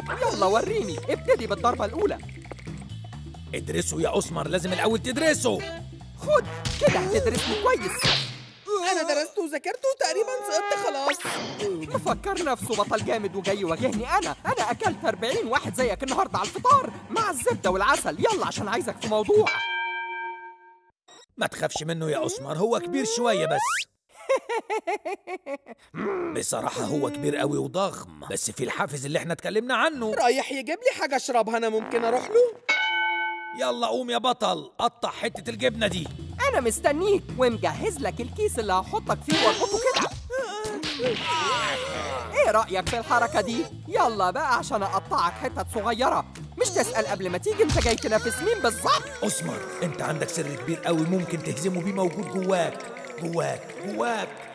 يلا وريني ابتدي بالضربة الأولى ادرسوا يا أسمر لازم الأول تدرسوا خد كده هتدرسني كويس انا درست وذاكرت وتقريبا سقطت خلاص مفكر نفسه بطل جامد وجاي يواجهني أنا أنا أكلت 40 واحد زيك النهاردة على الفطار مع الزبدة والعسل يلا عشان عايزك في موضوع ما تخافش منه يا أسمر هو كبير شوية بس بصراحة هو كبير قوي وضخم بس في الحافز اللي احنا اتكلمنا عنه رايح يجيب لي حاجه اشربها انا ممكن اروح له يلا قوم يا بطل قطع حتة الجبنة دي أنا مستنيك ومجهز لك الكيس اللي هحطك فيه واربطه كده إيه رأيك في الحركة دي؟ يلا بقى عشان أقطعك حتت صغيرة مش تسأل قبل ما تيجي أنت جاي تنافس مين بالظبط؟ أسمر انت عندك سر كبير قوي ممكن تهزمه بيه موجود جواك جواك جواك